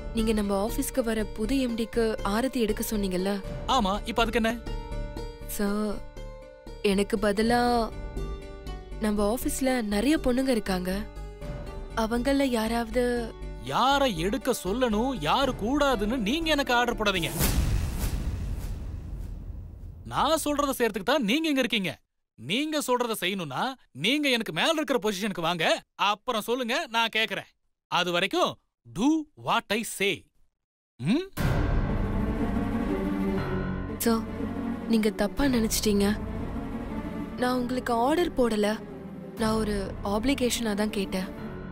நீங்க நம்ம ஆபீஸ்க்கு வர புது எம்டிக்கு ஆரத்தி எடுக்க சொன்னீங்கல்ல ஆமா இப்ப அதுக்கு என்ன சார் எனக்கு பதிலா நம்ம ஆபீஸ்ல நிறைய பொண்ணுங்க இருக்காங்க அவங்கள யாராவது யாரை எடுக்க சொல்லணும் யாரு கூடாதுன்னு நீங்க எனக்கு ஆர்டர் போடாதீங்க நான் சொல்றத செய்யறதுக்கு தான் நீங்க இங்க இருக்கீங்க நீங்க சொல்றத செய்யணும்னா நீங்க எனக்கு மேல இருக்கிற பொசிஷனுக்கு வாங்க அப்புறம் சொல்லுங்க நான் கேக்குறேன் அது வரைக்கும் டூ வாட் ஐ சே ம் சார் நீங்க தப்பா நினைச்சிட்டீங்க நான் உங்களுக்கு ஆர்டர் போடல நான் ஒரு ஆப்ளிகேஷனா தான் கேட்டேன்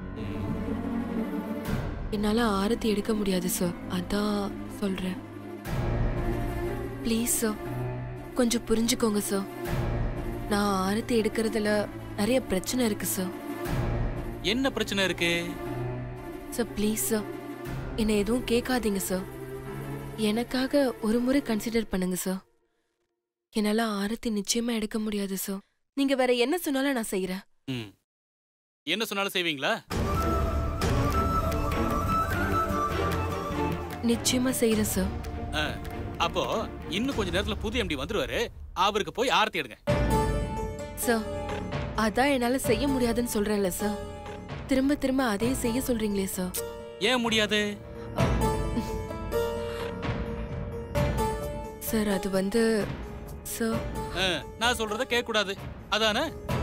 என்னால ஆரத்தி எடுக்க முடியாது சார் அதான் சொல்றேன் ப்ளீஸ் சார் கொஞ்சம் புரிஞ்சுக்கோங்க சார் நான் ஆரத்தி எடுக்கிறதுல நிறைய பிரச்சனை இருக்கு சார் என்ன பிரச்சனை இருக்கு சார் ப்ளீஸ் சார் என்னை எதுவும் கேட்காதீங்க சார் எனக்காக ஒரு முறை கன்சிடர் பண்ணுங்க சார் என்னால ஆரத்தி நிச்சயமா எடுக்க முடியாது சார் நீங்க வேற என்ன சொன்னாலும் நான் செய்யறேன் ம். என்ன சொன்னாலும் செய்வீங்களா நிச்சயமா செய்யறேன் சார் ஆ, அப்போ இன்னும் கொஞ்ச நேரத்துல புது எம்டி வந்துருவாரு அவருக்கு போய் ஆரத்தி எடுங்க சார் அதான் என்னால செய்ய முடியாதுன்னு சொல்றேன்ல சார் திரும்ப திரும்ப அதே செய்ய சொல்றீங்களே சார் ஏன் முடியாது சார் அது வந்து சார் ஆ, நான் சொல்றத கேட்க கூடாது அதானே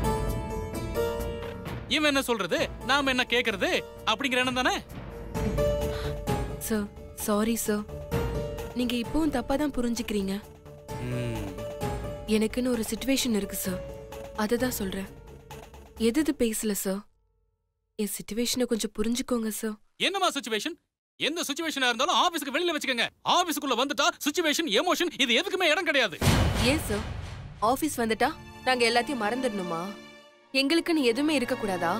இவன் என்ன சொல்றது நாம என்ன கேக்குறது அப்படிங்கிற எண்ணம் தானே சார் சாரி சார் நீங்க இப்பவும் தப்பா தான் புரிஞ்சுக்கிறீங்க எனக்குன்னு ஒரு சுச்சுவேஷன் இருக்கு சார் அதை தான் சொல்றேன் எது எது பேசல சார் என் சுச்சுவேஷனை கொஞ்சம் புரிஞ்சுக்கோங்க சார் என்னமா சுச்சுவேஷன் எந்த சுச்சுவேஷனா இருந்தாலும் ஆபீஸ்க்கு வெளியில வச்சுக்கோங்க ஆபீஸ்க்குள்ள வந்துட்டா சுச்சுவேஷன் எமோஷன் இது எதுக்குமே இடம் கிடையாது ஏன் சார் ஆபீஸ் வந்துட்டா நாங்க எல்லாத்தையும் மறந்துடணுமா எங்களுக்குன்னு எதுவுமே இருக்கக்கூடாதா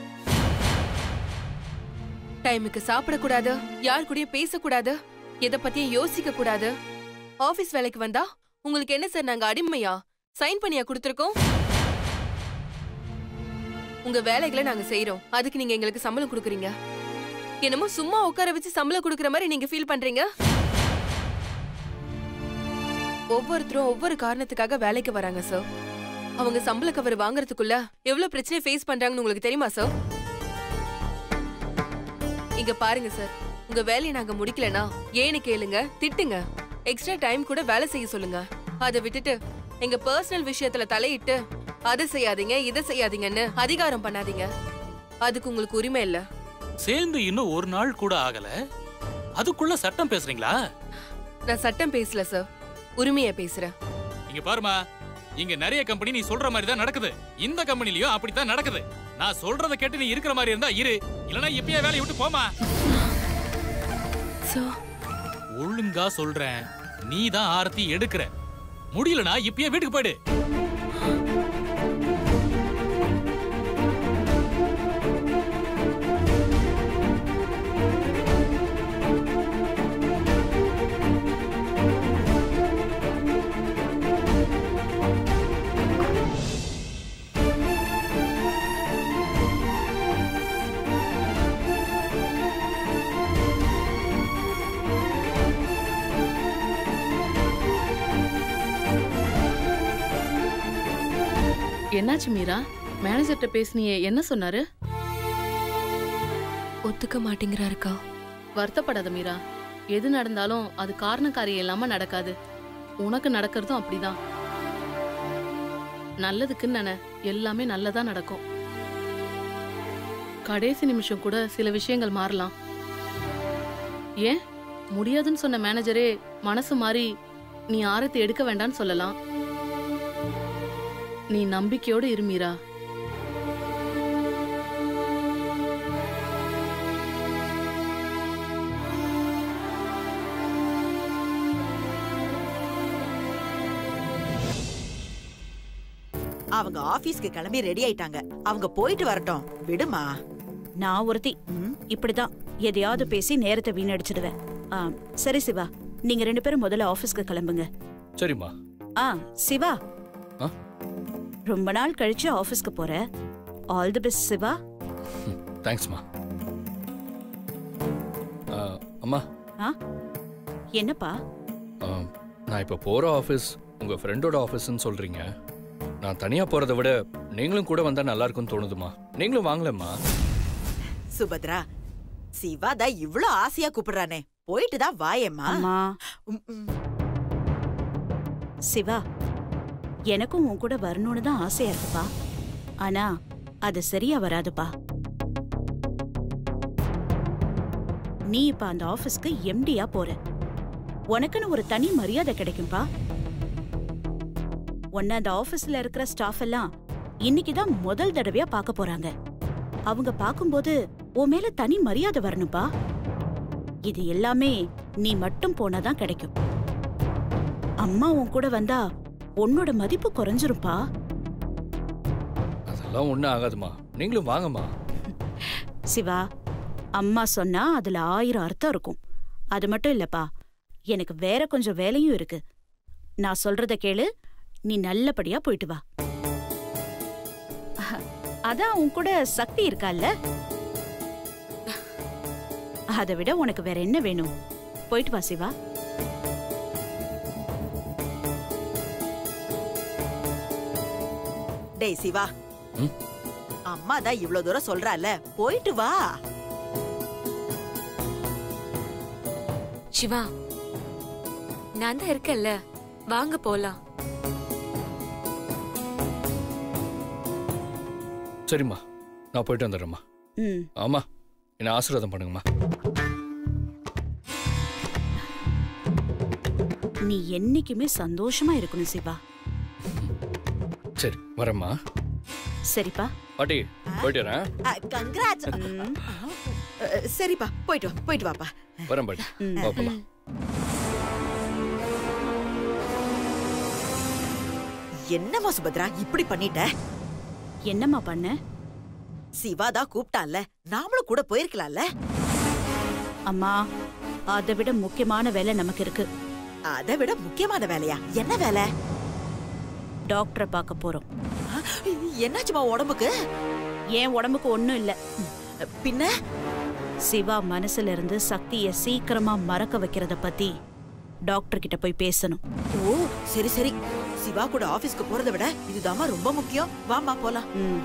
டைமுக்கு சாப்பிடக்கூடாது யார் கூடயும் பேசக்கூடாது எதை பத்தியும் யோசிக்க கூடாது ஆபீஸ் வேலைக்கு வந்தா உங்களுக்கு என்ன சார் நாங்க அடிமையா சைன் பண்ணியா கொடுத்துருக்கோம் உங்க வேலைகளை நாங்க செய்றோம் அதுக்கு நீங்க எங்களுக்கு சம்பளம் கொடுக்குறீங்க என்னமோ சும்மா உட்கார வச்சு சம்பளம் கொடுக்குற மாதிரி நீங்க ஃபீல் பண்றீங்க ஒவ்வொருத்தரும் ஒவ்வொரு காரணத்துக்காக வேலைக்கு வராங்க சார் அவங்க சம்பள கவர் வாங்குறதுக்குள்ள எவ்வளவு பிரச்சனை ஃபேஸ் பண்றாங்கன்னு உங்களுக்கு தெரியுமா சார் இங்க பாருங்க சார் உங்க வேலையை நாங்க முடிக்கலனா ஏன்னு கேளுங்க திட்டுங்க எக்ஸ்ட்ரா டைம் கூட வேலை செய்ய சொல்லுங்க அதை விட்டுட்டு எங்க பர்சனல் விஷயத்துல தலையிட்டு அதை செய்யாதீங்க இதை செய்யாதீங்கன்னு அதிகாரம் பண்ணாதீங்க அதுக்கு உங்களுக்கு உரிமை இல்ல சேர்ந்து இன்னும் ஒரு நாள் கூட ஆகல அதுக்குள்ள சட்டம் பேசுறீங்களா நான் சட்டம் பேசல சார் உரிமையை பேசுறேன் இங்க பாருமா இங்க நிறைய கம்பெனி நீ சொல்ற மாதிரி தான் நடக்குது இந்த கம்பெனிலயும் அப்படித்தான் நடக்குது நான் சொல்றத கேட்டு நீ இருக்கிற மாதிரி இருந்தா இரு இல்லனா இப்பயே வேலையை விட்டு போமா சார் ஒழுங்கா சொல்றேன் நீ தான் ஆரத்தி எடுக்கிற முடியலனா இப்பயே வீட்டுக்கு போயிடு என்னாச்சு மீரா மேனேஜர்கிட்ட பேசுனியே என்ன சொன்னாரு ஒத்துக்க மாட்டேங்கிறாருக்கா வருத்தப்படாத மீரா எது நடந்தாலும் அது காரண காரியம் இல்லாம நடக்காது உனக்கு நடக்கிறதும் அப்படிதான் நல்லதுக்குன்னு நினை எல்லாமே நல்லதா நடக்கும் கடைசி நிமிஷம் கூட சில விஷயங்கள் மாறலாம் ஏன் முடியாதுன்னு சொன்ன மேனேஜரே மனசு மாறி நீ ஆரத்தி எடுக்க வேண்டாம்னு சொல்லலாம் நீ நம்பிக்கையோடு இரு மீரா அவங்க ஆபீஸ்க்கு கிளம்பி ரெடி ஆயிட்டாங்க அவங்க போயிட்டு வரட்டும் விடுமா நான் ஒருத்தி இப்படிதான் எதையாவது பேசி நேரத்தை வீணடிச்சிடுவேன் ஆ, சரி சிவா நீங்க ரெண்டு பேரும் முதல்ல ஆபீஸ்க்கு கிளம்புங்க சரிம்மா ஆ சிவா ஆ? ரொம்ப நாள் கழிச்சு ஆபீஸ்க்கு போற ஆல் தி பெஸ்ட் சிவா தேங்க்ஸ்மா அம்மா என்னப்பா ஆ, நான் இப்போ போகிற ஆஃபீஸ் உங்கள் ஃப்ரெண்டோட ஆஃபீஸ்ன்னு சொல்கிறீங்க நான் தனியாக போகிறத விட நீங்களும் கூட வந்தால் நல்லா இருக்கும்னு தோணுதுமா நீங்களும் வாங்கலம்மா சுபத்ரா சிவா தான் இவ்ளோ ஆசையா கூப்பிடுறானே போயிட்டு தான் வாயேம்மா அம்மா ம், ம். சிவா எனக்கும் உன் கூட வரணும்னு தான் ஆசையா இருக்குப்பா ஆனா அது சரியா வராதுப்பா நீ இப்ப அந்த ஆபீஸ்க்கு எம்டியா போற உனக்குன்னு ஒரு தனி மரியாதை கிடைக்கும்பா உன்னை அந்த ஆபீஸ்ல இருக்கிற ஸ்டாஃப் எல்லாம் இன்னைக்கு தான் முதல் தடவையா பார்க்க போறாங்க அவங்க பார்க்கும்போது உன் மேல தனி மரியாதை வரணும்பா இது எல்லாமே நீ மட்டும் போனாதான் கிடைக்கும் அம்மா உன் கூட வந்தா உன்னோட மதிப்பு குறைஞ்சிருப்பா அதெல்லாம் ஒன்றும் ஆகாதுமா நீங்களும் வாங்கம்மா சிவா அம்மா சொன்னா அதுல ஆயிரம் அர்த்தம் இருக்கும் அது மட்டும் இல்லப்பா எனக்கு வேற கொஞ்சம் வேலையும் இருக்கு நான் சொல்றத கேளு நீ நல்லபடியா போயிட்டு வா அஹ், அதான் உன் கூட சக்தி இருக்கால்ல அதை விட உனக்கு வேற என்ன வேணும் போயிட்டு வா சிவா டேய் சிவா ம்? அம்மா தான் இவ்ளோ தூரம் சொல்றால போயிட்டு வா சிவா நான் தான் இருக்கேன்ல வாங்க போலாம் சரிம்மா நான் போயிட்டு வந்துடுறேம்மா ம் ஆமா என்ன ஆசீர்வாதம் பண்ணுங்கம்மா நீ என்னைக்குமே சந்தோஷமா இருக்கணும் சிவா சரி வரேம்மா சரிப்பா பாட்டி போயிட்டு வரேன் கங்க்ராட்ஸ் ம், சரிப்பா போயிட்டு வா போயிட்டு வாப்பா வரேன் பாட்டி ம். வா போலாம் என்னம்மா சுபத்ரா இப்படி பண்ணிட்ட என்னம்மா பண்ண சிவா தான் கூப்பிட்டான்ல நாமளும் கூட போயிருக்கலாம்ல அம்மா அதை விட முக்கியமான வேலை நமக்கு இருக்கு அதை விட முக்கியமான வேலையா என்ன வேலை டாக்டரை பார்க்க போறோம் ஆ, என்னாச்சுமா உடம்புக்கு என் உடம்புக்கு ஒண்ணும் இல்ல பின்ன சிவா மனசுல இருந்து சக்திய சீக்கிரமா மறக்க வைக்கிறத பத்தி டாக்டர் கிட்ட போய் பேசணும் ஓ சரி சரி சிவா கூட ஆபீஸ்க்கு போறதை விட இதுதாம்மா ரொம்ப முக்கியம் வாமா போலாம் ம்,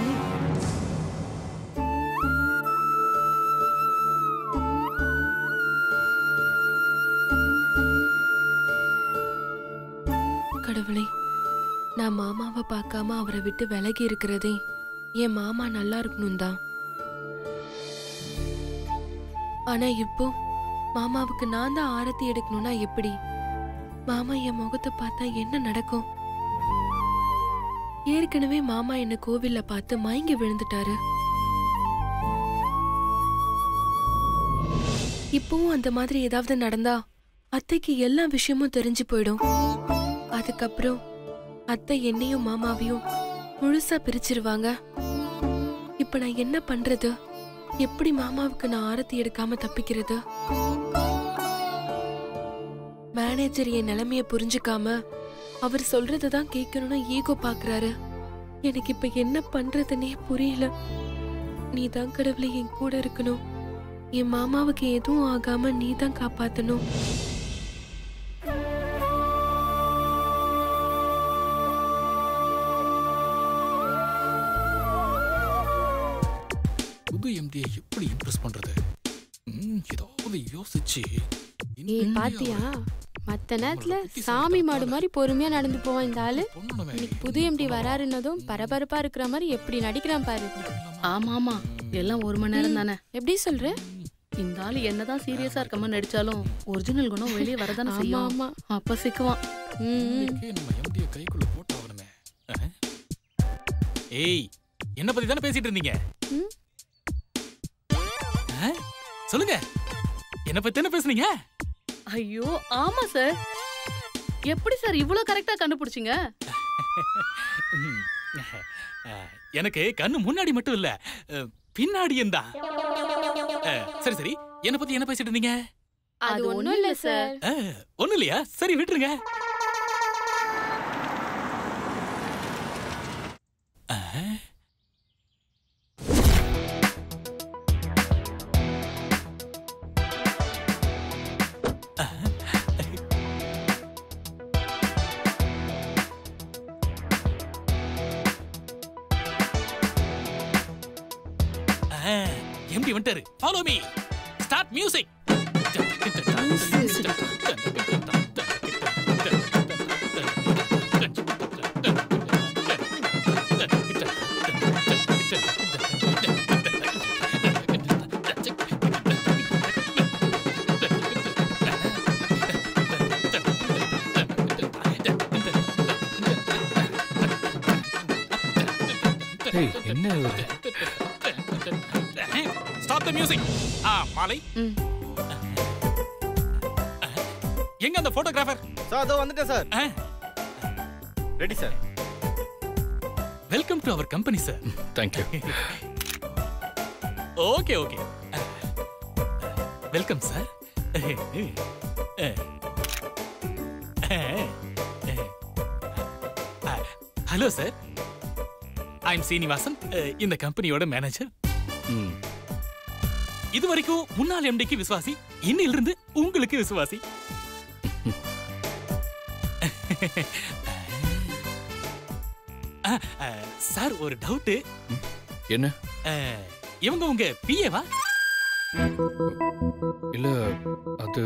கடவுளே நான் மாமாவை பார்க்காம அவரை விட்டு விலகி இருக்கிறதே என் மாமா நல்லா இருக்கணும் தான் ஆனா இப்போ மாமாவுக்கு நான் தான் ஆரத்தி எடுக்கணும்னா எப்படி மாமா என் முகத்தை பார்த்தா என்ன நடக்கும் ஏற்கனவே மாமா என்ன கோவில்ல பார்த்து மயங்கி விழுந்துட்டாரு இப்பவும் அந்த மாதிரி ஏதாவது நடந்தா அத்தைக்கு எல்லா விஷயமும் தெரிஞ்சு போயிடும் அதுக்கப்புறம் அத்தை என்னையும் மாமாவையும் முழுசா பிரிச்சிருவாங்க இப்ப நான் என்ன பண்றது எப்படி மாமாவுக்கு நான் ஆரத்தி எடுக்காம தப்பிக்கிறது மேனேஜர் என் நிலைமைய புரிஞ்சுக்காம அவர் சொல்றதை தான் கேட்கணும்னு ஈகோ பாக்குறாரு எனக்கு இப்ப என்ன பண்றதுன்னே புரியல நீ தான் கடவுளை என் கூட இருக்கணும் என் மாமாவுக்கு எதுவும் ஆகாம நீ தான் காப்பாத்தணும் புது எம்டியை எப்படி இம்ப்ரெஸ் பண்றது ம், ஏதாவது யோசிச்சு ஏய் இன்னும் பாத்தியா அவரை மத்த நேரத்துல புத்தி சாமி சொல்லிட்டா மாடு மாதிரி பொறுமையா நடந்து போவான் இந்த ஆளு பொண்ணுமே. இன்னைக்கு புது எம்டி வராருன்னதும் பரபரப்பா இருக்கிற மாதிரி எப்படி நடிக்கிறான் பாரு ஆமா ஆமா எல்லாம் ஒரு மணி நேரம் தானே எப்படி சொல்ற இந்த ஆளு என்னதான் சீரியஸா இருக்க மாதிரி நடிச்சாலும் ஒரிஜினல் குணம் வெளியே வரதானே ஆமா செய்யும் ஆமா அப்ப சிக்குவான் ம், ம். இன்னைக்கே நம்ம எம்டியை கைக்குள்ள போட்டாகணுமே அஹ். ஏய் என்ன பத்தி தானே பேசிட்டு இருந்தீங்க ம். அஹ், சொல்லுங்க என்ன பத்தி தானே பேசுனீங்க ஐயோ ஆமா சார் எப்படி சார் இவ்ளோ கரெக்டா கண்டுபிடிச்சீங்க ம். அஹ், எனக்கு கண்ணு முன்னாடி மட்டும் இல்ல அஹ், பின்னாடியும் தான் அஹ், சரி சரி என்ன பத்தி என்ன பேசிட்டு இருந்தீங்க அது ஒண்ணும் இல்ல சார் அஹ், ஒண்ணும் இல்லையா சரி விட்டுருங்க அஹ். எம்பி வந்துட்டாரு ஃபாலோ மீ ஸ்டார்ட் மியூசிக் ஏய் என்ன இவரு? ஸ்டாப் த மியூசிக் ஆ மாலை ம். எங்க அந்த போட்டோகிராஃபர் சார் அதோ வந்துட்டேன் sir ready sir welcome to our company sir Thank you okay okay welcome sir hello sir I am Srinivasan அஹ், இந்த கம்பெனியோட மேனேஜர் ம் இது வரைக்கும் முன்னாள் எம்டிக்கு விசுவாசி இன்னிலிருந்து உங்களுக்கு விசுவாசி அஹ், அஹ், சார் ஒரு டவுட்டு என்ன இவங்க உங்க பிஏவா இல்ல அது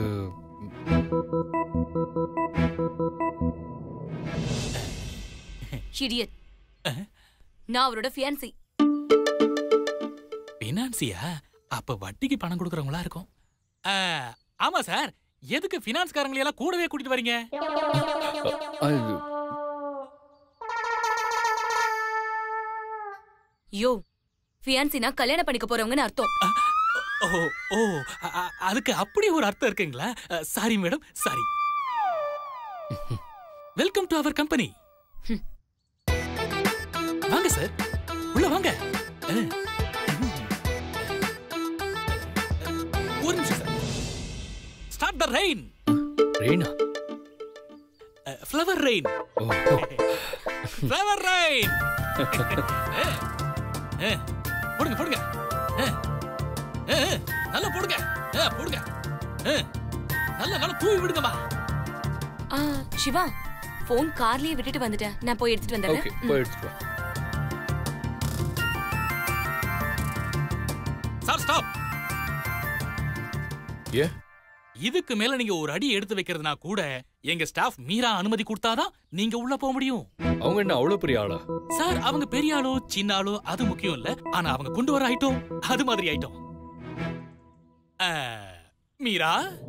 இடியட் நான் அவரோட ஃபியான்சி பினான்சியா அப்ப வட்டிக்கு பணம் கொடுக்கறவங்களா இருக்கும் அஹ், ஆமா சார் எதுக்கு பினான்ஸ்காரங்களை எல்லாம் கூடவே கூட்டிட்டு வரீங்க அது யோ ஃபியான்சினா கல்யாணம் பண்ணிக்க போறவங்கன்னு அர்த்தம் ஓ ஓ அ- அ- அதுக்கு அப்படி ஒரு அர்த்தம் இருக்குங்களா sorry madam sorry welcome to our company வாங்க சார் உள்ள வாங்க அஹ். ஒரு நிமிஷம் சார் ஸ்டார்ட் த ரெயின் ரெய்னா flower rain oh flower rain போடுங்க போடுங்க அஹ். அஹ், நல்லா போடுங்க அஹ், போடுங்க அஹ், நல்லா நல்லா தூவி விடுங்கம்மா ஆ, சிவா போன் கார்லயே விட்டுட்டு வந்துட்டேன் நான் போய் எடுத்துட்டு ஓகே வந்துடுறேன் போய் எடுத்துட்டு வா சார் ஸ்டாப் ஏ இதுக்கு மேல நீங்க ஒரு அடி எடுத்து வைக்கிறதுனா கூட எங்க ஸ்டாஃப் மீரா அனுமதி கொடுத்தாதான் நீங்க உள்ள போக முடியும் அவங்க என்ன அவ்வளவு பெரிய ஆளா சார் அவங்க பெரிய ஆளோ சின்ன ஆளோ அது முக்கியம் இல்ல ஆனா அவங்க கொண்டு வர ஐட்டம் அது மாதிரி ஐட்டம் அஹ், மீரா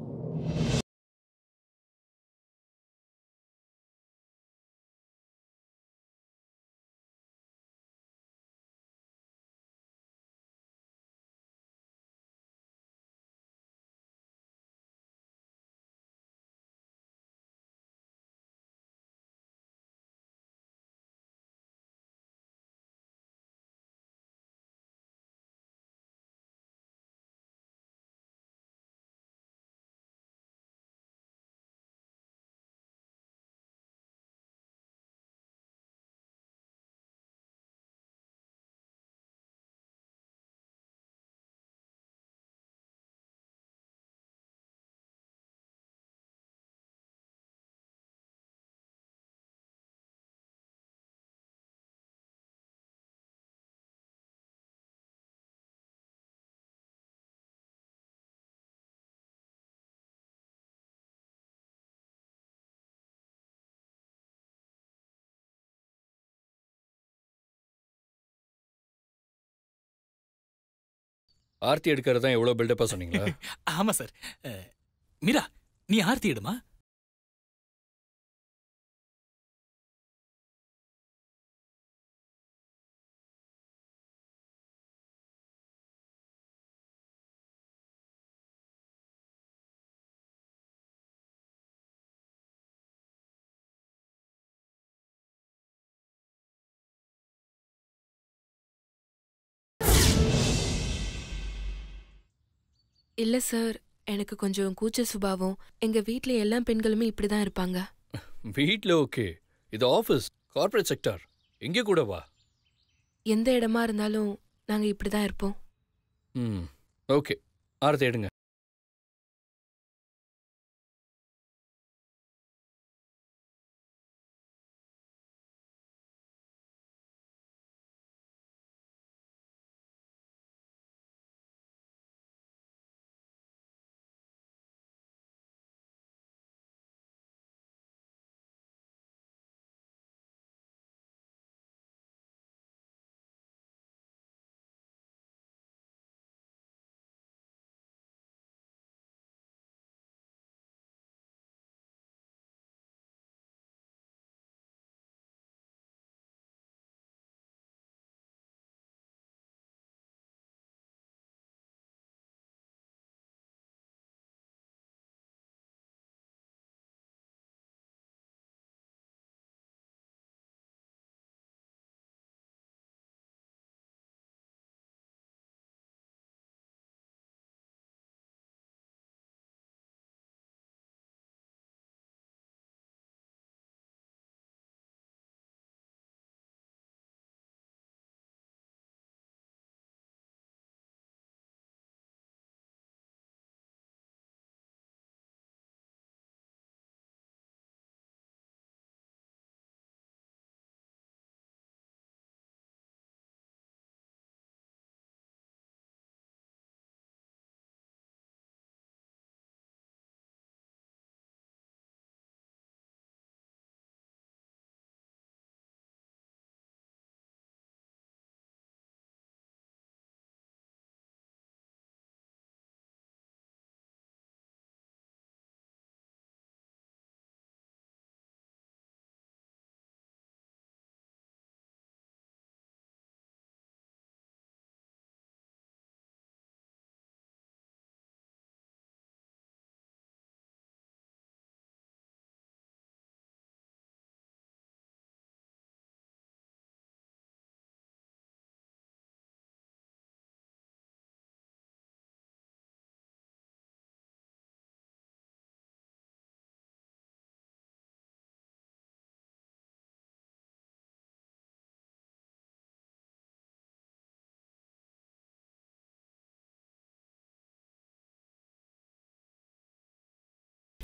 ஆர்த்தி எடுக்கிறது தான் எவ்வளவு பில்டப்பா சொன்னீங்களா ஆமா சார் அஹ், மீரா நீ ஆர்த்தி எடுமா இல்ல சார் எனக்கு கொஞ்சம் கூச்ச சுபாவம் எங்க வீட்ல எல்லா பெண்களுமே இப்படிதான் இருப்பாங்க வீட்ல ஓகே இது ஆபீஸ் கார்ப்பரேட் செக்டார் இங்கே கூட வா எந்த இடமா இருந்தாலும் நாங்க இப்படிதான் இருப்போம் ம் ஓகே ஆரத்தி எடுங்க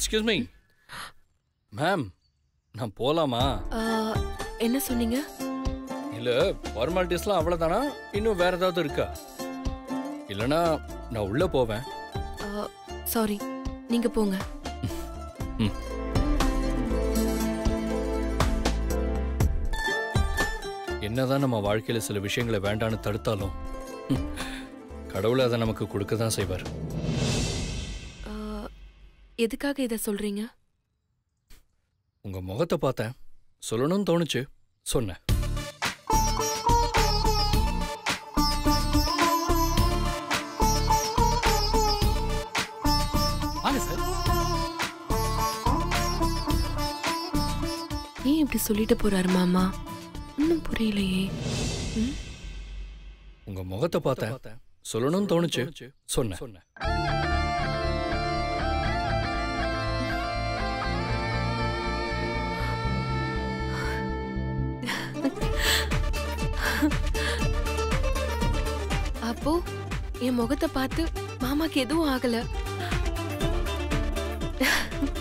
எக்ஸ்கியூஸ் மீ மேம் நான் போலாமா ஆ, என்ன சொன்னீங்க இல்ல ஃபார்மாலிட்டிஸ்லாம் அவ்வளவுதானா இன்னும் வேற ஏதாவது இருக்கா இல்லனா நான் உள்ள போவேன் சாரி நீங்க போங்க என்னதான் நம்ம வாழ்க்கையில சில விஷயங்களை வேண்டான்னு தடுத்தாலும் ம், கடவுள் அதை நமக்கு கொடுக்க தான் செய்வார் ஆ, எதுக்காக இத சொல்றீங்க உங்க முகத்தை பார்த்தேன் சொல்லணும்னு தோணுச்சு சொன்னேன் வாங்க சார் ஏன் இப்படி சொல்லிட்டு போறாரு மாமா இன்னும் புரியலையே உங்க முகத்தை பார்த்தேன் சொல்லணும்னு தோணுச்சு சொன்னேன் சொன்னேன் அப்போ என் முகத்தை பார்த்து மாமாக்கு எதுவும் ஆகல